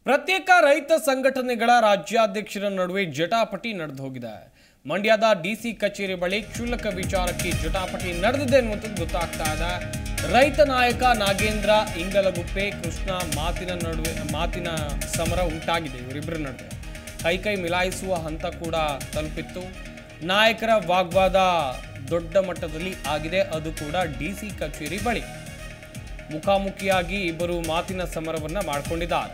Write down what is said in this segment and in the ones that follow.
ಪ್ರತ್ಯೇಕ ರೈತ ಸಂಘಟನೆಗಳ ರಾಜ್ಯಾಧ್ಯಕ್ಷರ ನಡುವೆ ಜಟಾಪಟಿ ನಡೆದು ಹೋಗಿದೆ ಮಂಡ್ಯದ ಡಿಸಿ ಕಚೇರಿ ಬಳಿ ಕ್ಷುಲ್ಲಕ ವಿಚಾರಕ್ಕೆ ಜಟಾಪಟಿ ನಡೆದಿದೆ ಎನ್ನುವಂಥದ್ದು ಗೊತ್ತಾಗ್ತಾ ಇದೆ ರೈತ ನಾಯಕ ನಾಗೇಂದ್ರ ಇಂಗಲಗುಪ್ಪೆ ಕೃಷ್ಣ ಮಾತಿನ ನಡುವೆ ಮಾತಿನ ಸಮರ ಉಂಟಾಗಿದೆ ಇವರಿಬ್ಬರ ನಡುವೆ ಕೈ ಕೈ ಮಿಲಾಯಿಸುವ ಹಂತ ಕೂಡ ತಲುಪಿತ್ತು ನಾಯಕರ ವಾಗ್ವಾದ ದೊಡ್ಡ ಮಟ್ಟದಲ್ಲಿ ಆಗಿದೆ ಅದು ಕೂಡ ಡಿಸಿ ಕಚೇರಿ ಬಳಿ ಮುಖಾಮುಖಿಯಾಗಿ ಇಬ್ಬರು ಮಾತಿನ ಸಮರವನ್ನ ಮಾಡಿಕೊಂಡಿದ್ದಾರೆ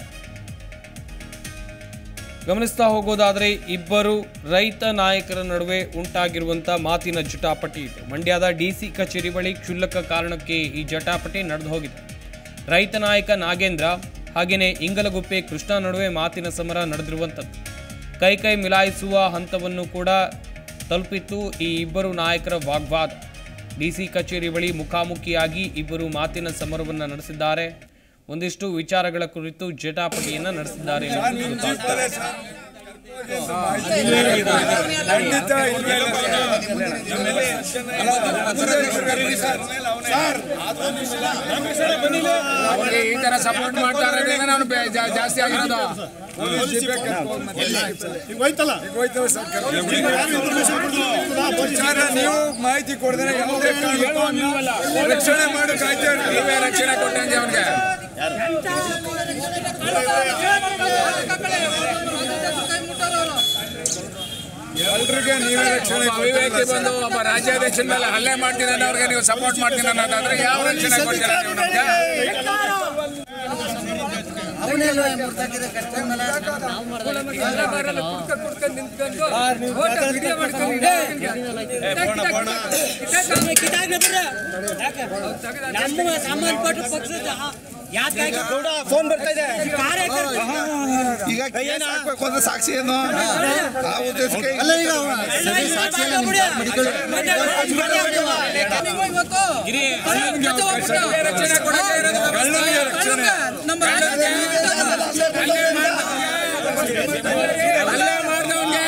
ಗಮನಿಸ್ತಾ ಹೋಗೋದಾದ್ರೆ ಇಬ್ಬರು ರೈತ ನಾಯಕರ ನಡುವೆ ಉಂಟಾಗಿರುವಂತ ಮಾತಿನ ಜಟಾಪಟಿ ಇದು ಮಂಡ್ಯದ ಡಿಸಿ ಕಚೇರಿ ಬಳಿ ಕ್ಷುಲ್ಲಕ ಕಾರಣಕ್ಕೆ ಈ ಜಟಾಪಟಿ ನಡೆದು ಹೋಗಿದೆ ರೈತ ನಾಯಕ ನಾಗೇಂದ್ರ ಹಾಗೆಯೇ ಇಂಗಲಗುಪ್ಪೆ ಕೃಷ್ಣ ನಡುವೆ ಮಾತಿನ ಸಮರ ನಡೆದಿರುವಂಥದ್ದು ಕೈ ಕೈ ಮಿಲಾಯಿಸುವ ಹಂತವನ್ನು ಕೂಡ ತಲುಪಿತ್ತು ಈ ಇಬ್ಬರು ನಾಯಕರ ವಾಗ್ವಾದ ಡಿಸಿ ಕಚೇರಿ ಬಳಿ ಮುಖಾಮುಖಿಯಾಗಿ ಇಬ್ಬರು ಮಾತಿನ ಸಮರವನ್ನು ನಡೆಸಿದ್ದಾರೆ ಒಂದಿಷ್ಟು ವಿಚಾರಗಳ ಕುರಿತು ಜಟಾಪಟಿಯನ್ನ ನಡೆಸಿದ್ದಾರೆ ಎನ್ನುವುದು ಗೊತ್ತಾಗ್ತಾ ಇದೆ. ಅವ್ರಿಗೆ ಈ ತರ ಸಪೋರ್ಟ್ ಮಾಡ್ತಾರೆ ಅಂದ್ರೆ ನಾನು ಬೆ- ಜಾ- ಜಾಸ್ತಿ ಆಗಿರೋದು ವಿಚಾರ ನೀವು ಮಾಹಿತಿ ಕೊಡದ್ರೆ ರಕ್ಷಣೆ ಮಾಡಕ್ ನೀವೇ ರಕ್ಷಣೆ ಕೊಟ್ಟಂಗೆ ಅವನಿಗೆ ಎಲ್ರಿಗೆ ನೀವೇ ರಕ್ಷಣೆ ಅವಿವೇಕಿ ಬಂದು ಒಬ್ಬ ರಾಜ್ಯಾಧ್ಯಕ್ಷನ ಮೇಲೆ ಹಲ್ಲೆ ಮಾಡ್ತೀನಿ ಅನ್ನೋರ್ಗೆ ನೀವು ಸಪೋರ್ಟ್ ಮಾಡ್ತೀನಿ ಅನ್ನೋದಾದ್ರೆ ಯಾವ ರಕ್ಷಣೆ ಕೊಡ್ತೀರಾ ನೀವು ನಮ್ಗೆ ನಮ್ಮ ಸಂಬಂಧಪಟ್ಟ ಪಕ್ಷದ ಯಾಕಾಗಿ ಫೋನ್ ಬರ್ತಾ ಇದೆ ಈಗ ಕೇಸ್ ಹಾಕ್ಬೇಕು ಅಂದ್ರೆ ಸಾಕ್ಷಿ ಏನು ಆ ಉದ್ದೇಶಕ್ಕೆ ರಕ್ಷಣೆ ಕೊಡಕ್ಕೆ ಇರೋದು ಕಳ್ಳನಿಗೆ ರಕ್ಷಣೆ ಹಲ್ಲೆ ಮಾಡ್ದವ್ನಿಗೆ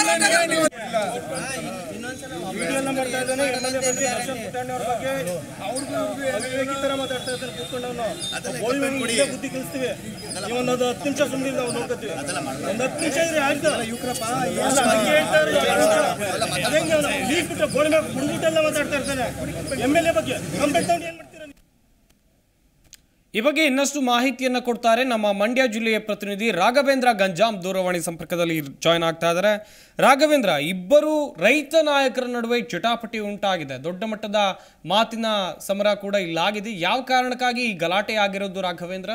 ವಿಡಿಯೋನ ಮಾಡ್ತಾ ಇದ್ದಾನೆ ಎಮ್ಎಲ್ಎ ಬಗ್ಗೆ ದರ್ಶನ್ ಪುಟ್ಟಣ್ಣ ಅವ್ರ ಬಗ್ಗೆ ಅವ್ರಿಗೂ ಅವಿವೇಕಿ ತರ ಮಾತಾಡ್ತಾ ಇದ್ದಾನೆ ಕೂತ್ಕೊಂಡವನು ಬುದ್ಧಿ ಕಲಿಸ್ತೀವಿ ನೀವು ಒಂದು ಹತ್ತು ನಿಮಿಷ ಸುಮ್ಮನೆ ನಾವು ನೋಡ್ಕೊತೀವಿ ಒಂದು ಹತ್ತು ನಿಮಿಷ ಇದ್ರೆ ಆಯ್ತು ಯುಕ್ರಪ್ಪ ಹಂಗೆ ಹೇಳ್ತಾ ಇರೋದು ಅದಂಗೆ ಅವನು ಲೀಕ್ ಬಿಟ್ಟು ಗೋಳಿ ಮೇಲೆ ಕುಡ್ಬಿಟ್ಟೆಲ್ಲ ಮಾತಾಡ್ತಾ ಇರ್ತಾನೆ ಎಮ್ ಎಲ್ ಎ ಬಗ್ಗೆ ಕಂಪ್ಲೇಂಟ್ ತಗೊಂಡು ಏನ್ ಮಾಡ್ತೀರಾ ನೀವು? ಈ ಬಗ್ಗೆ ಇನ್ನಷ್ಟು ಮಾಹಿತಿಯನ್ನ ಕೊಡ್ತಾರೆ ನಮ್ಮ ಮಂಡ್ಯ ಜಿಲ್ಲೆಯ ಪ್ರತಿನಿಧಿ ರಾಘವೇಂದ್ರ ಗಂಜಾಂ ದೂರವಾಣಿ ಸಂಪರ್ಕದಲ್ಲಿ ಜಾಯ್ನ್ ಆಗ್ತಾ ಇದ್ದಾರೆ ರಾಘವೇಂದ್ರ ಇಬ್ಬರು ರೈತ ನಾಯಕರ ನಡುವೆ ಜಟಾಪಟಿ ಉಂಟಾಗಿದೆ ದೊಡ್ಡ ಮಟ್ಟದ ಮಾತಿನ ಸಮರ ಕೂಡ ಇಲ್ಲಾಗಿದೆ ಯಾವ ಕಾರಣಕ್ಕಾಗಿ ಈ ಗಲಾಟೆ ಆಗಿರೋದು ರಾಘವೇಂದ್ರ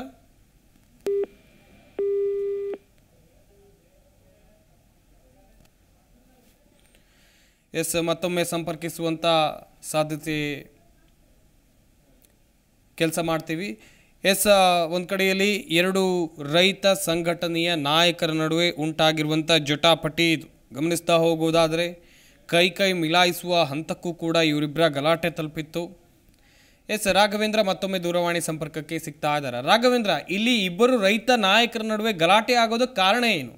ಎಸ್ ಮತ್ತೊಮ್ಮೆ ಸಂಪರ್ಕಿಸುವಂತ ಸಾಧ್ಯತೆ ಕೆಲಸ ಮಾಡ್ತೀವಿ ಎಸ್ ಒಂದು ಕಡೆಯಲ್ಲಿ ಎರಡು ರೈತ ಸಂಘಟನೆಯ ನಾಯಕರ ನಡುವೆ ಉಂಟಾಗಿರುವಂಥ ಜಟಾಪಟಿ ಇದು ಗಮನಿಸ್ತಾ ಹೋಗುವುದಾದರೆ ಕೈ ಕೈ ಮಿಲಾಯಿಸುವ ಹಂತಕ್ಕೂ ಕೂಡ ಇವರಿಬ್ಬರ ಗಲಾಟೆ ತಲುಪಿತ್ತು ಎಸ್ ರಾಘವೇಂದ್ರ ಮತ್ತೊಮ್ಮೆ ದೂರವಾಣಿ ಸಂಪರ್ಕಕ್ಕೆ ಸಿಗ್ತಾ ಇದ್ದಾರೆ ರಾಘವೇಂದ್ರ ಇಲ್ಲಿ ಇಬ್ಬರು ರೈತ ನಾಯಕರ ನಡುವೆ ಗಲಾಟೆ ಆಗೋದಕ್ಕೆ ಕಾರಣ ಏನು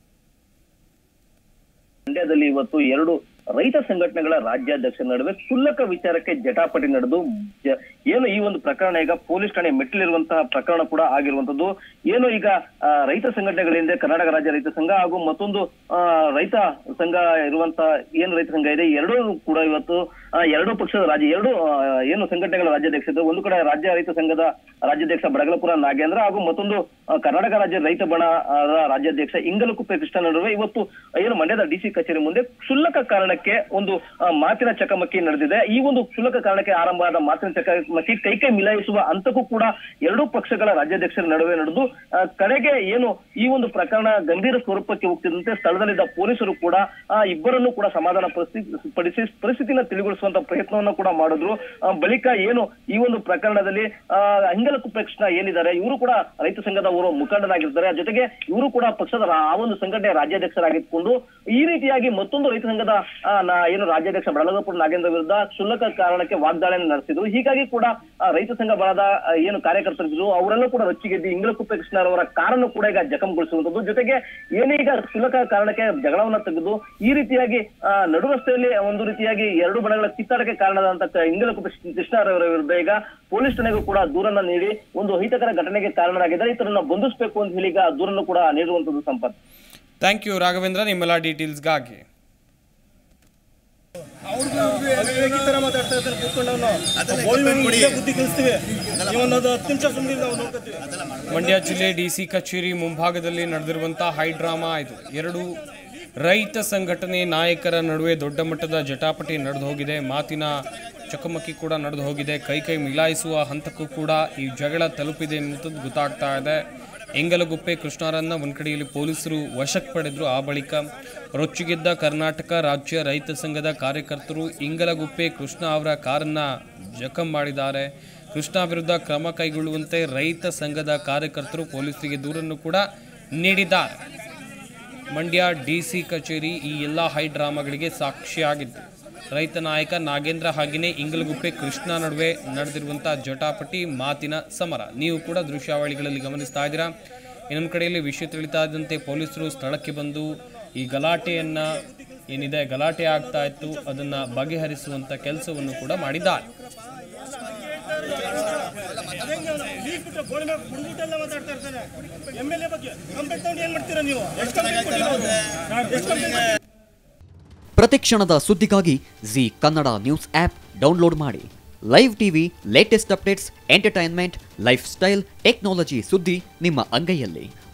ಮಂಡ್ಯದಲ್ಲಿ ಇವತ್ತು ಎರಡು ರೈತ ಸಂಘಟನೆಗಳ ರಾಜ್ಯಾಧ್ಯಕ್ಷರ ನಡುವೆ ಕ್ಷುಲ್ಲಕ ವಿಚಾರಕ್ಕೆ ಜಟಾಪಟಿ ನಡೆದು ಜ- ಏನು ಈ ಒಂದು ಪ್ರಕರಣ ಈಗ ಪೊಲೀಸ್ ಠಾಣೆ ಮೆಟ್ಟಿಲಿರುವಂತಹ ಪ್ರಕರಣ ಕೂಡ ಆಗಿರುವಂತದ್ದು ಏನು ಈಗ ಆ, ರೈತ ಸಂಘಟನೆಗಳಿಂದ ಕರ್ನಾಟಕ ರಾಜ್ಯ ರೈತ ಸಂಘ ಹಾಗೂ ಮತ್ತೊಂದು ಆ, ರೈತ ಸಂಘ ಇರುವಂತ ಏನು ರೈತ ಸಂಘ ಇದೆ ಎರಡೂ ಕೂಡ ಇವತ್ತು ಆ, ಎರಡೂ ಪಕ್ಷದ ರಾಜ್ಯ ಎರಡು ಆ, ಏನು ಸಂಘಟನೆಗಳ ರಾಜ್ಯಾಧ್ಯಕ್ಷ ಇದ್ದಾರೆ. ಒಂದು ಕಡೆ ರಾಜ್ಯ ರೈತ ಸಂಘದ ರಾಜ್ಯಾಧ್ಯಕ್ಷ ಬಡಗಲಪುರ ನಾಗೇಂದ್ರ ಹಾಗೂ ಮತ್ತೊಂದು ಆ, ಕರ್ನಾಟಕ ರಾಜ್ಯ ರೈತ ಬಣ ಆ, ರ ರಾಜ್ಯಾಧ್ಯಕ್ಷ ಇಂಗಲಕುಪ್ಪೆ ಕೃಷ್ಣ ನಡುವೆ ಇವತ್ತು ಏನು ಮಂಡ್ಯದ ಡಿಸಿ ಕಚೇರಿ ಮುಂದೆ ಕ್ಷುಲ್ಲಕ ಕಾರಣಕ್ಕೆ ಒಂದು ಆ, ಮಾತಿನ ಚಕಮಕಿ ನಡೆದಿದೆ ಈ ಒಂದು ಕ್ಷುಲ್ಲಕ ಕಾರಣಕ್ಕೆ ಆರಂಭ ಆದ ಮಾತಿನ ಚಕಮಕಿ ಕೈ ಕೈ ಮಿಲಾಯಿಸುವ ಹಂತಕ್ಕೂ ಕೂಡ ಎರಡೂ ಪಕ್ಷಗಳ ರಾಜ್ಯಾಧ್ಯಕ್ಷರ ನಡುವೆ ನಡೆದು ಆ, ಕಡೆಗೆ ಏನು ಈ ಒಂದು ಪ್ರಕರಣ ಗಂಭೀರ ಸ್ವರೂಪಕ್ಕೆ ಹೋಗ್ತಿದ್ದಂತೆ ಸ್ಥಳದಲ್ಲಿದ್ದ ಪೊಲೀಸರು ಕೂಡ ಆ ಇಬ್ಬರನ್ನು ಕೂಡ ಸಮಾಧಾನ ಪರಿಸ್ಥಿತಿ ಪಡಿಸಿ ಪರಿಸ್ಥಿತಿನ ತಿಳಿಗೊಳಿಸುವಂತ ಪ್ರಯತ್ನವನ್ನ ಕೂಡ ಮಾಡಿದ್ರು ಆ, ಬಳಿಕ ಏನು ಈ ಒಂದು ಪ್ರಕರಣದಲ್ಲಿ ಆ ಅಂಗಲಕುಪ್ಪೆ ಕೃಷ್ಣ ಏನಿದ್ದಾರೆ ಇವರು ಕೂಡ ರೈತ ಸಂಘದ ಓರ್ವ ಮುಖಂಡರಾಗಿರ್ತಾರೆ ಜೊತೆಗೆ ಇವರು ಕೂಡ ಪಕ್ಷದ ರಾ- ಆ ಒಂದು ಸಂಘಟನೆಯ ರಾಜ್ಯಾಧ್ಯಕ್ಷರಾಗಿದ್ದುಕೊಂಡು ಈ ರೀತಿಯಾಗಿ ಮತ್ತೊಂದು ರೈತ ಸಂಘದ ಆ, ನಾ- ಏನು ರಾಜ್ಯಾಧ್ಯಕ್ಷ ಬಳಗಪುರ ನಾಗೇಂದ್ರ ವಿರುದ್ಧ ಕ್ಷುಲ್ಲಕ ಕಾರಣಕ್ಕೆ ವಾಗ್ದಾಳಿಯನ್ನು ನಡೆಸಿದ್ರು ಹೀಗಾಗಿ ಕೂಡ ಆ, ರೈತ ಸಂಘ ಬಲದ ಆ, ಏನು ಕಾರ್ಯಕರ್ತರಿದ್ರು ಅವರೆಲ್ಲೂ ಕೂಡ ರೊಚ್ಚಿಗೆದ್ದು ಇಂಗ್ಲಕುಪ್ಪೆ ಕೃಷ್ಣರವರ ಕಾರನ್ನು ಕೂಡ ಈಗ ಜಖಂಗೊಳಿಸುವಂತದ್ದು ಜೊತೆಗೆ ಏನೀಗ ಕ್ಷುಲ್ಲಕ ಕಾರಣಕ್ಕೆ ಜಗಳವನ್ನ ತೆಗೆದು ಈ ರೀತಿಯಾಗಿ ಆ, ನಡು ರಸ್ತೆಯಲ್ಲಿ ಒಂದು ರೀತಿಯಾಗಿ ಎರಡು ಬಣಗಳ ಕಿತ್ತಾಟಕ್ಕೆ ಕಾರಣದಂತ ಇಂಗಲಕುಪ್ಪೆ ಕೃಷ್ಣರವರ ವಿರುದ್ಧ ಈಗ ಪೊಲೀಸ್ ಠಾಣೆಗೂ ಕೂಡ ದೂರನ್ನ ನೀಡಿ ಒಂದು ಅಹಿತಕರ ಘಟನೆಗೆ ಕಾರಣರಾಗಿದ್ದಾರೆ ಈತರನ್ನ ಬಂಧಿಸಬೇಕು ಅಂತ ಹೇಳಿ ಈಗ ದೂರನ್ನು ಕೂಡ ನೀಡುವಂತದ್ದು ಸಂಪತ್ ಥ್ಯಾಂಕ್ ಯು ರಾಘವೇಂದ್ರ ನಿಮ್ಮೆಲ್ಲ ಡೀಟೇಲ್ಸ್ಗಾಗಿ ಅವಿವೇಕಿ ತರ ಮಾತಾಡ್ತಾ ಇದ್ದಾನೆ ಕೂತ್ಕೊಂಡವನು ಇಲ್ಲೇ ಬುದ್ಧಿ ಕಲಿಸ್ತೀವಿ ನೀವೊಂದು ಹತ್ತು ನಿಮಿಷ ಸುಮ್ಮನೆ ನಾವು ನೋಡ್ಕೊತೀವಿ ಮಂಡ್ಯ ಜಿಲ್ಲೆ ಡಿಸಿ ಕಚೇರಿ ಮುಂಭಾಗದಲ್ಲಿ ನಡೆದಿರುವಂಥ ಹೈ ಡ್ರಾಮಾ ಇದು ಎರಡು ರೈತ ಸಂಘಟನೆ ನಾಯಕರ ನಡುವೆ ದೊಡ್ಡ ಮಟ್ಟದ ಜಟಾಪಟಿ ನಡೆದು ಹೋಗಿದೆ ಮಾತಿನ ಚಕಮಕಿ ಕೂಡ ನಡೆದು ಹೋಗಿದೆ ಕೈ ಕೈ ಮಿಲಾಯಿಸುವ ಹಂತಕ್ಕೂ ಕೂಡ ಈ ಜಗಳ ತಲುಪಿದೆ ಎನ್ನುವಂಥದ್ದು ಗೊತ್ತಾಗ್ತಾ ಇದೆ ಎಂಗಲಗುಪ್ಪೆ ಕೃಷ್ಣರನ್ನ ಒಂದು ಕಡೆಯಲ್ಲಿ ಪೊಲೀಸರು ವಶಕ್ಕೆ ಪಡೆದ್ರು ಆ ಬಳಿಕ ರೊಚ್ಚಿಗೆದ್ದ ಕರ್ನಾಟಕ ರಾಜ್ಯ ರೈತ ಸಂಘದ ಕಾರ್ಯಕರ್ತರು ಇಂಗಲಗುಪ್ಪೆ ಕೃಷ್ಣ ಅವರ ಕಾರನ್ನ ಜಖಂ ಮಾಡಿದ್ದಾರೆ ಕೃಷ್ಣ ವಿರುದ್ಧ ಕ್ರಮ ಕೈಗೊಳ್ಳುವಂತೆ ರೈತ ಸಂಘದ ಕಾರ್ಯಕರ್ತರು ಪೊಲೀಸರಿಗೆ ದೂರನ್ನು ಕೂಡ ನೀಡಿದ್ದಾರೆ ಮಂಡ್ಯ ಡಿಸಿ ಕಚೇರಿ ಈ ಎಲ್ಲ ಹೈ ಡ್ರಾಮಾಗಳಿಗೆ ಸಾಕ್ಷಿಯಾಗಿದ್ದು ರೈತ ನಾಯಕ ನಾಗೇಂದ್ರ ಹಾಗೆಯೇ ಇಂಗಲಗುಪ್ಪೆ ಕೃಷ್ಣ ನಡುವೆ ನಡೆದಿರುವಂಥ ಜಟಾಪಟಿ ಮಾತಿನ ಸಮರ ನೀವು ಕೂಡ ದೃಶ್ಯಾವಳಿಗಳಲ್ಲಿ ಗಮನಿಸ್ತಾ ಇದ್ದೀರಾ ಇನ್ನೊಂದು ಕಡೆಯಲ್ಲಿ ವಿಷಯ ತಿಳಿತಾ ಇದ್ದಂತೆ ಪೊಲೀಸರು ಸ್ಥಳಕ್ಕೆ ಬಂದು ಈ ಗಲಾಟೆಯನ್ನ ಏನಿದೆ ಗಲಾಟೆ ಆಗ್ತಾ ಇತ್ತು ಅದನ್ನ ಬಗೆಹರಿಸುವಂತ ಕೆಲಸವನ್ನು ಕೂಡ ಮಾಡಿದ್ದಾರೆ ಬಿಟ್ರೆ ಗೋಡೆ ಮೇಲೆ ಕುಂದ್ಬಿಟ್ಟೆಲ್ಲ ಮಾತಾಡ್ತಾ ಇರ್ತಾನೆ ಎಮ್ ಎಲ್ ಎ ಬಗ್ಗೆ ಕಂಪ್ಲೇಂಟ್ ತಗೊಂಡು ಏನ್ ಮಾಡ್ತೀರಾ ನೀವು ಎಷ್ಟು ಕಂಪ್ಲೇಂಟ್ ಕೊಟ್ಟಿರೋದು ಎಷ್ಟು ಕಂಪ್ಲೇಂಟ್ ಪ್ರತಿಕ್ಷಣದ ಸುದ್ದಿಗಾಗಿ Zee Kannada news app download ಮಾಡಿ live TV latest updates entertainment lifestyle technology ಸುದ್ದಿ ನಿಮ್ಮ ಅಂಗೈಯಲ್ಲಿ